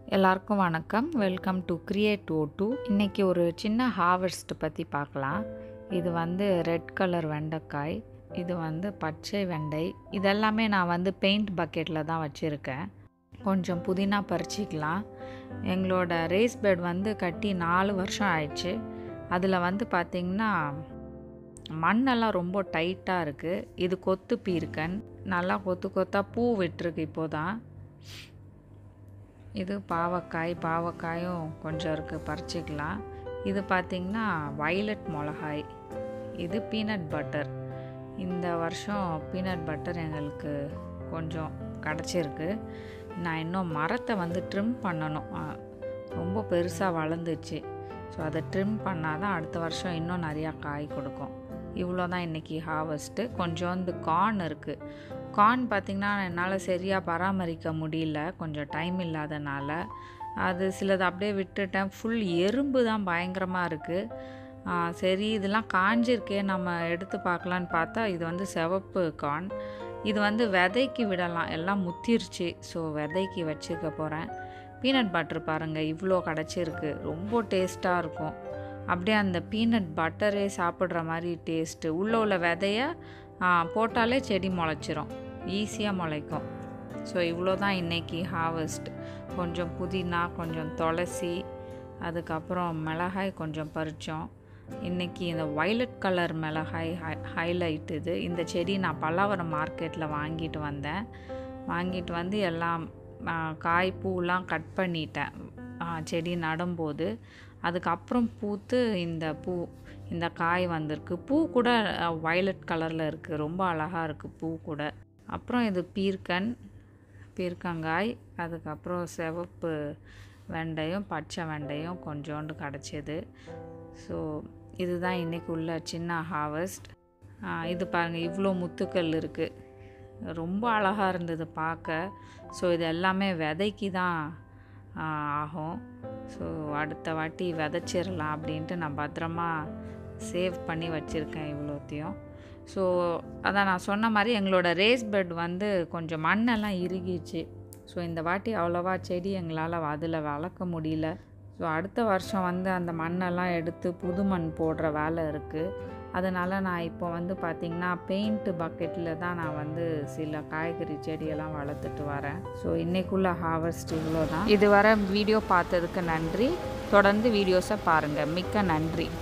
எல்லாருக்கும் வணக்கம் welcome to create o do இன்றைக்கி ஒரு சின்ன ஹார்வெஸ்ட் பற்றி பார்க்கலாம் இது வந்து ரெட் கலர் வெண்டைக்காய் இது வந்து பச்சை வெண்டை இதெல்லாமே நான் வந்து பெயிண்ட் பக்கெட்டில் தான் வச்சுருக்கேன் கொஞ்சம் புதினா பறிச்சிக்கலாம் எங்களோட ரேஸ் பெட் வந்து கட்டி நாலு வருஷம் ஆயிடுச்சு அதில் வந்து பார்த்திங்கன்னா மண்ணெல்லாம் ரொம்ப டைட்டாக இருக்குது இது கொத்து பீர்க்கன் நல்லா கொத்து கொத்தாக பூ விட்டுருக்கு இப்போதான் இது பாவக்காய் பாவக்காயும் கொஞ்சம் இருக்குது பறிச்சிக்கலாம் இது பார்த்திங்கன்னா வயலட் மிளகாய் இது பீனட் பட்டர் இந்த வருஷம் பீனட் பட்டர் எங்களுக்கு கொஞ்சம் கிடச்சிருக்கு நான் இன்னும் மரத்தை வந்து ட்ரிம் பண்ணணும் ஆ, ரொம்ப பெருசாக வளர்ந்துச்சு ஸோ அதை ட்ரிம் பண்ணால் தான் அடுத்த வருஷம் இன்னும் நிறையா காய் கொடுக்கும் இவ்வளோ தான் இன்றைக்கி ஹார்வெஸ்ட்டு கொஞ்சோண்டு கார்ன் இருக்குது கார்ன் பார்த்திங்கன்னா என்னால் சரியாக பராமரிக்க முடியல கொஞ்சம் டைம் இல்லாதனால அது சிலது அப்படியே விட்டுட்டேன் ஃபுல் எறும்பு தான் பயங்கரமாக இருக்குது சரி இதெல்லாம் காஞ்சிருக்கே நம்ம எடுத்து பார்க்கலான்னு பார்த்தா இது வந்து சிவப்பு கார்ன் இது வந்து விதைக்கு விடலாம் எல்லாம் முத்திருச்சு ஸோ விதைக்கு வச்சுக்க போகிறேன் பீனட் பட்டர் பாருங்கள் இவ்வளோ கிடச்சிருக்கு ரொம்ப டேஸ்ட்டாக இருக்கும் அப்படியே அந்த பீனட் பட்டரே சாப்பிட்ற மாதிரி டேஸ்ட்டு உள்ளே உள்ள விதைய ஆ, போட்டாலே செடி முளைச்சிரும் ஈஸியாக முளைக்கும் ஸோ இவ்வளோ தான் இன்றைக்கி ஹார்வெஸ்ட் கொஞ்சம் புதினா கொஞ்சம் துளசி அதுக்கப்புறம் மிளகாய் கொஞ்சம் பறித்தோம் இன்றைக்கி இந்த வயலட் கலர் மிளகாய் ஹை ஹைலைட் இது இந்த செடி நான் பல்லாவரம் மார்க்கெட்டில் வாங்கிட்டு வந்தேன் வாங்கிட்டு வந்து எல்லாம் ஆ, காய் பூலாம் கட் பண்ணிட்டேன் ஆ, செடி நடும்போது அதுக்கப்புறம் பூத்து இந்த பூ இந்த காய் வந்திருக்கு பூ கூட வயலட் கலரில் இருக்குது ரொம்ப அழகாக இருக்குது பூ கூட அப்புறம் இது பீர்க்கன் பீர்க்கங்காய் அதுக்கப்புறம் சிவப்பு வெண்டையும் பச்சை வெண்டையும் கொஞ்சோண்டு கிடச்சிது ஸோ இதுதான் இன்றைக்கி உள்ள சின்ன ஹார்வெஸ்ட் இது பாருங்கள் இவ்வளோ முத்துக்கள் இருக்குது ரொம்ப அழகாக இருந்தது பார்க்க ஸோ இது எல்லாமே விதைக்கு தான் ஆ, ஆகும் ஸோ அடுத்த வாட்டி விதைச்சிடலாம் அப்படின்ட்டு நான் பத்திரமா சேவ் பண்ணி வச்சுருக்கேன் இவ்வளோத்தையும் ஸோ அதான் நான் சொன்ன மாதிரி எங்களோட ரேஸ் பெட் வந்து கொஞ்சம் மண்ணெல்லாம் இறுகிச்சு ஸோ இந்த வாட்டி அவ்வளோவா செடி எங்களால் அதில் வளர்க்க முடியல ஸோ அடுத்த வருஷம் வந்து அந்த மண்ணெல்லாம் எடுத்து புது மண் போடுற வேலை இருக்குது அதனால் நான் இப்போ வந்து பார்த்திங்கன்னா பெயிண்ட் பக்கெட்டில் தான் நான் வந்து சில காய்கறி செடியெல்லாம் வளர்த்துட்டு வரேன் ஸோ இன்றைக்குள்ள ஹார்வெஸ்ட் இவ்வளோ தான் இதுவரை வீடியோ பார்த்ததுக்கு நன்றி தொடர்ந்து வீடியோஸை பாருங்கள் மிக்க நன்றி